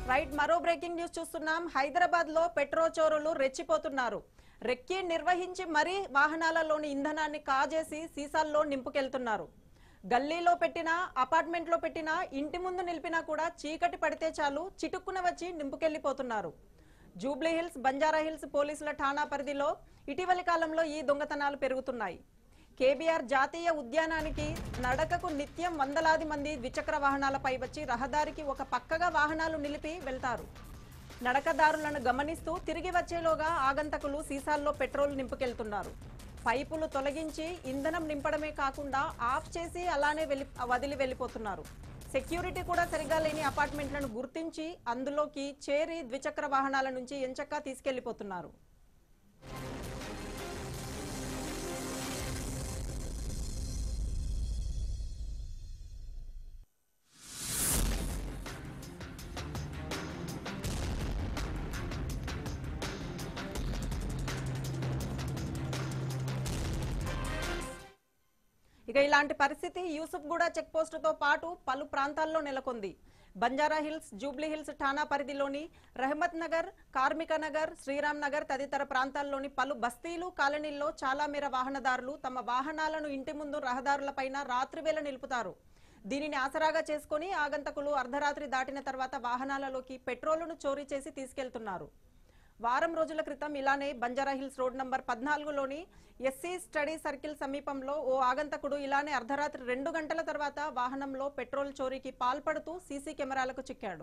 right మరో breaking news చూస్తున్నాం హైదరాబాద్ లో పెట్రో చోరులు రెచ్చిపోతున్నారు రెక్కి నిర్వహించి మరీ వాహనాలలోని ఇంధనాన్ని కాజేసి సీసాల్లో నింపుకెళ్తున్నారు గల్లీలో పెట్టినా అపార్ట్మెంట్ లో పెట్టినా ఇంటి ముందు నిలిపినా కూడా చీకటి పడితే చాలు చిటుక్కున వచ్చి నింపుకెళ్లిపోతున్నారు జూబ్లీ హిల్స్ బంజారా హిల్స్ పోలీసుల ఠాణా పరిధిలో ఇటీవలి కాలంలో ఈ దొంగతనాలు పెరుగుతున్నాయి కేబీఆర్ జాతీయ ఉద్యానానికి నడకకు నిత్యం వందలాది మంది ద్విచక్ర వాహనాలపై వచ్చి రహదారికి ఒక పక్కగా వాహనాలు నిలిపి వెళ్తారు నడకదారులను గమనిస్తూ తిరిగి వచ్చేలోగా ఆగంతకులు సీసాల్లో పెట్రోల్ నింపుకెళ్తున్నారు పైపులు తొలగించి ఇంధనం నింపడమే కాకుండా ఆఫ్ చేసి అలానే వెళ్ళి వదిలి వెళ్ళిపోతున్నారు సెక్యూరిటీ కూడా సరిగా లేని అపార్ట్మెంట్లను గుర్తించి అందులోకి చేరి ద్విచక్ర వాహనాల నుంచి ఎంచక్కా తీసుకెళ్లిపోతున్నారు ఇక ఇలాంటి పరిస్థితి యూసుఫ్గూడ చెక్ పోస్టుతో పాటు పలు ప్రాంతాల్లో నెలకొంది బంజారా హిల్స్ జూబ్లీ హిల్స్ ఠాణా పరిధిలోని రహమత్ నగర్ కార్మిక నగర్ శ్రీరామ్ నగర్ తదితర ప్రాంతాల్లోని పలు బస్తీలు కాలనీల్లో చాలా మేర వాహనదారులు తమ వాహనాలను ఇంటి ముందు రహదారులపైన రాత్రివేళ నిలుపుతారు దీనిని ఆసరాగా చేసుకుని ఆగంతకులు అర్ధరాత్రి దాటిన తర్వాత వాహనాలలోకి పెట్రోలును చోరీ చేసి తీసుకెళ్తున్నారు వారం రోజుల క్రితం ఇలానే బంజారా హిల్స్ రోడ్ నంబర్ పద్నాలుగులోని ఎస్సీ స్టడీ సర్కిల్ సమీపంలో ఓ ఆగంతకుడు ఇలానే అర్ధరాత్రి రెండు గంటల తర్వాత వాహనంలో పెట్రోల్ చోరీకి పాల్పడుతూ సీసీ కెమెరాలకు చిక్కాడు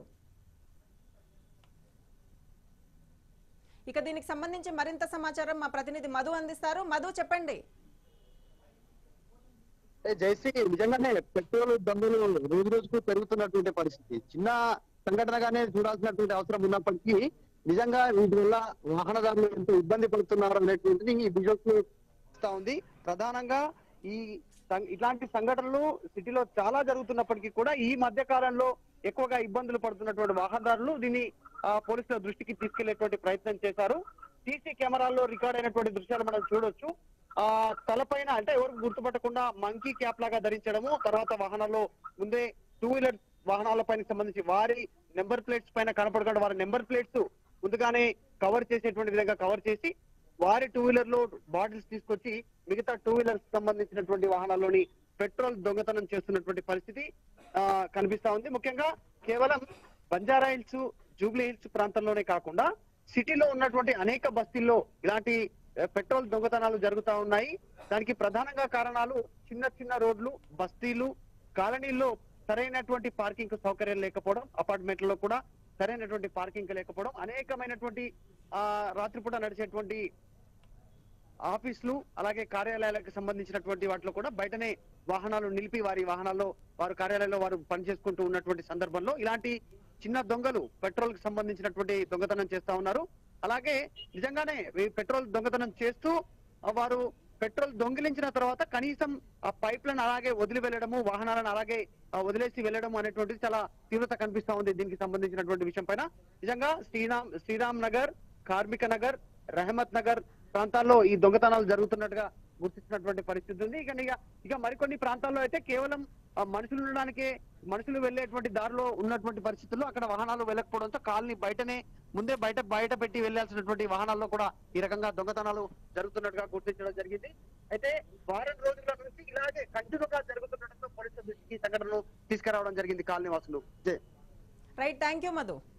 ఇక దీనికి సంబంధించి మరింత సమాచారం మా ప్రతినిధి మధు అందిస్తారు మధు చెప్పండి ఏ జయశ్రీ నిజంగానే పెట్రోల్ దొంగలు రోజు రోజుకు పెరుగుతున్నటువంటి పరిస్థితి చిన్న సంఘటనగానే చూడాల్సినటువంటి అవసరం ఉన్నప్పటికీ నిజంగా వీటి వల్ల వాహనదారులు ఎంతో ఇబ్బంది పడుతున్నారు అనేటువంటిది ఈ విజువల్స్ ఇస్తా ఉంది ప్రధానంగా ఈ సం- ఇట్లాంటి సంఘటనలు సిటీలో చాలా జరుగుతున్నప్పటికీ కూడా ఈ మధ్య కాలంలో ఎక్కువగా ఇబ్బందులు పడుతున్నటువంటి వాహనదారులు దీన్ని ఆ, పోలీసుల దృష్టికి తీసుకెళ్లేటువంటి ప్రయత్నం చేశారు సీసీ కెమెరాల్లో రికార్డ్ అయినటువంటి దృశ్యాలు మనం చూడొచ్చు ఆ తలపైన అంటే ఎవరు గుర్తుపట్టకుండా మంకీ క్యాప్ లాగా ధరించడము తర్వాత వాహనాల్లో ముందే టూ వీలర్ వాహనాలపైన సంబంధించి వారి నెంబర్ ప్లేట్స్ పైన కనపడకుండా వారి నెంబర్ ప్లేట్స్ ముందుగానే కవర్ చేసేటువంటి విధంగా కవర్ చేసి వారి టూ వీలర్ లో బాటిల్స్ తీసుకొచ్చి మిగతా టూ వీలర్స్ సంబంధించినటువంటి వాహనాల్లోని పెట్రోల్ దొంగతనం చేస్తున్నటువంటి పరిస్థితి ఆ, కనిపిస్తా ఉంది ముఖ్యంగా కేవలం బంజారా హిల్స్ జూబ్లీ హిల్స్ ప్రాంతంలోనే కాకుండా సిటీలో ఉన్నటువంటి అనేక బస్తీల్లో ఇలాంటి ఆ, పెట్రోల్ దొంగతనాలు జరుగుతా ఉన్నాయి దానికి ప్రధానంగా కారణాలు చిన్న చిన్న రోడ్లు బస్తీలు కాలనీల్లో సరైనటువంటి పార్కింగ్ సౌకర్యం లేకపోవడం అపార్ట్మెంట్లలో కూడా సరైనటువంటి పార్కింగ్ లేకపోవడం అనేకమైనటువంటి ఆ రాత్రిపూట నడిచేటువంటి ఆఫీసులు అలాగే కార్యాలయాలకు సంబంధించినటువంటి వాటిలో కూడా బయటనే వాహనాలు నిలిపి వారి వాహనాల్లో వారు కార్యాలయంలో వారు పనిచేసుకుంటూ ఉన్నటువంటి సందర్భంలో ఇలాంటి చిన్న దొంగలు పెట్రోల్ కి సంబంధించినటువంటి దొంగతనం చేస్తా ఉన్నారు అలాగే నిజంగానే ఈ పెట్రోల్ దొంగతనం చేస్తూ ఆ, వారు పెట్రోల్ దొంగిలించిన తర్వాత కనీసం ఆ పైప్లను అలాగే వదిలి వెళ్ళడము వాహనాలను అలాగే ఆ, వదిలేసి వెళ్ళడం అనేటువంటిది చాలా తీవ్రత కనిపిస్తా ఉంది దీనికి సంబంధించినటువంటి విషయం పైన నిజంగా శ్రీరామ్ శ్రీరామ్ నగర్ కార్మిక నగర్ రహమత్ నగర్ ప్రాంతాల్లో ఈ దొంగతనాలు జరుగుతున్నట్టుగా గుర్తించినటువంటి పరిస్థితి ఉంది ఇక ఇక ఇక మరికొన్ని ప్రాంతాల్లో అయితే కేవలం ఆ, మనుషులు ఉండడానికే మనుషులు వెళ్ళేటువంటి దారిలో ఉన్నటువంటి పరిస్థితుల్లో అక్కడ వాహనాలు వెళ్ళకపోవడంతో కాలనీ బయటనే ముందే బయట బయట పెట్టి వెళ్లాల్సినటువంటి వాహనాల్లో కూడా ఈ రకంగా దొంగతనాలు జరుగుతున్నట్టుగా గుర్తించడం జరిగింది అయితే వారం రోజుల నుంచి ఇలాగే కంటిన్యూగా జరుగుతుండటంతో పోలీసుల దృష్టికి ఈ సంఘటనలు తీసుకురావడం జరిగింది కాలనీ వాసులు జై రైట్ థ్యాంక్ యూ మధు